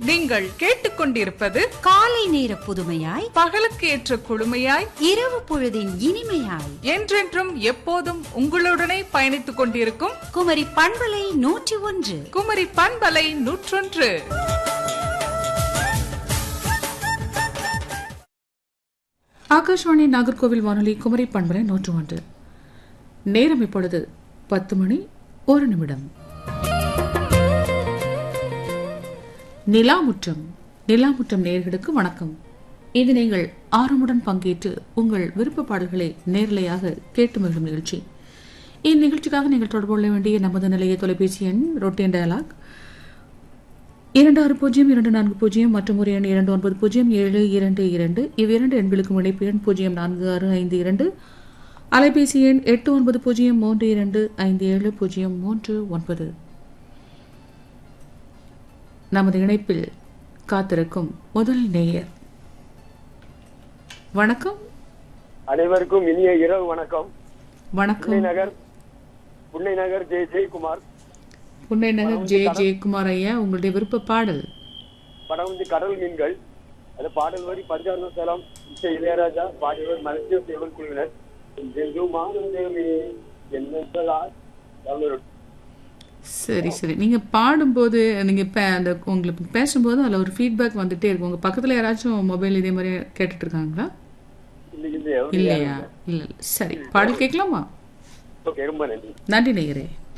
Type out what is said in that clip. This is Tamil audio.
நீங்கள் கேட்டுக்கொண்டிருப்பது காலை நேர புதுமையாய் பகலுக்கு ஏற்ற குழுமையாய் இரவு பொழுதின் இனிமையாய் என்றென்றும் எப்போதும் உங்களுடனே பயணித்துக் கொண்டிருக்கும் குமரி பண்பலை நூற்றி ஒன்று குமரி பண்பலை நூற்றொன்று ஆகாஷ்வாணி நாகர்கோவில் வானொலி குமரி பண்பலை நூற்று ஒன்று நேரம் இப்பொழுது பத்து மணி ஒரு நிமிடம் நிலாமுற்றம் நிலாமுற்றம் நேர்களுக்கு வணக்கம் இது நீங்கள் ஆர்வமுடன் பங்கேற்று உங்கள் விருப்ப பாடல்களை நேரலையாக கேட்டு மகிழும் நிகழ்ச்சி இந்நிகழ்ச்சிக்காக நீங்கள் தொடர்பு கொள்ள வேண்டிய நமது நிலைய தொலைபேசி எண் ரொட்டேன் டயலாக் இரண்டு ஆறு பூஜ்ஜியம் இரண்டு நான்கு பூஜ்ஜியம் மற்றும் ஒரு எண் இரண்டு ஒன்பது பூஜ்ஜியம் ஏழு இரண்டு இரண்டு இவ்விரண்டு எண்களுக்கும் இணைப்பு எண் பூஜ்ஜியம் நான்கு ஆறு ஐந்து இரண்டு அலைபேசி எண் எட்டு ஒன்பது பூஜ்ஜியம் மூன்று இரண்டு ஐந்து ஏழு பூஜ்ஜியம் மூன்று ஒன்பது நமது இணைப்பில் காத்திருக்கும் முதல் நேயர் வணக்கம் அனைவருக்கும் இனிய இரவு வணக்கம் புன்னை வணக்கம் நகர் புன்னை நகர் ஜெய ஜெயக்குமார் புன்னை நகர் ஜே ஜெயக்குமார் ஐயா உங்களுடைய விருப்ப பாடல் படம் வந்து கடல் மீன்கள் அது பாடல் வரி பரிசாரண சேலம் இசை இளையராஜா பாடியவர் மலர்ச்சிய சேவல் குழுவினர் என்றென்றும் ஆனந்தமே என்னென்றலால் தமிழர். சரி சரி நீங்க பாடும்போது நீங்க பே- அந்த உங்களுக்கு பேசும்போது அதுல ஒரு ஃபீட்பேக் வந்துட்டே இருக்கும் உங்க பக்கத்துல யாராச்சும் மொபைல் இதே மாதிரி கேட்டுட்டு இருக்காங்களா இல்லை, இல்லையா? இல்லையா இல்ல இல்ல. சரி பாடல் கேட்கலாமா ஓகே ரொம்ப நன்றி நன்றி நேயரே